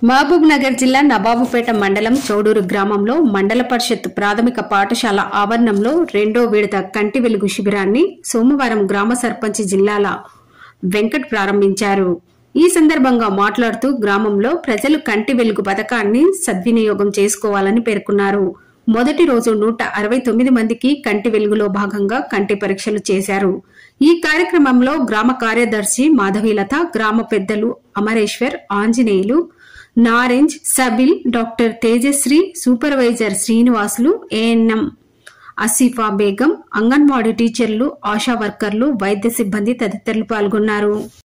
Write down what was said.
మహబూబ్ నగర్ జిల్లా నవాబుపేట మండలం చౌడూరు గ్రామంలో మండల పరిషత్ ప్రాథమిక పాఠశాల ఆవరణంలో రెండో విడత కంటి వెలుగు శిబిరాన్ని సోమవారం గ్రామ సర్పంచ్ జిల్లాల వెంకట్ ప్రారంభించారు ఈ సందర్భంగా మాట్లాడుతూ గ్రామంలో ప్రజలు కంటి వెలుగు పథకాన్ని సద్వినియోగం చేసుకోవాలని పేర్కొన్నారు మొదటి రోజు నూట అరవై తొమ్మిది మందికి కంటి వెలుగులో భాగంగా కంటి పరీక్షలు చేశారు ఈ కార్యక్రమంలో గ్రామ కార్యదర్శి మాధవీలత గ్రామ పెద్దలు అమరేశ్వర్ ఆంజనేయులు నారెంజ్ సబిల్ doctor Tejasri supervisor Srinivasulu ANM Asifa Begum Anganwadi టీచర్లు ఆశా వర్కర్లు వైద్య సిబ్బంది తదితరులు పాల్గొన్నారు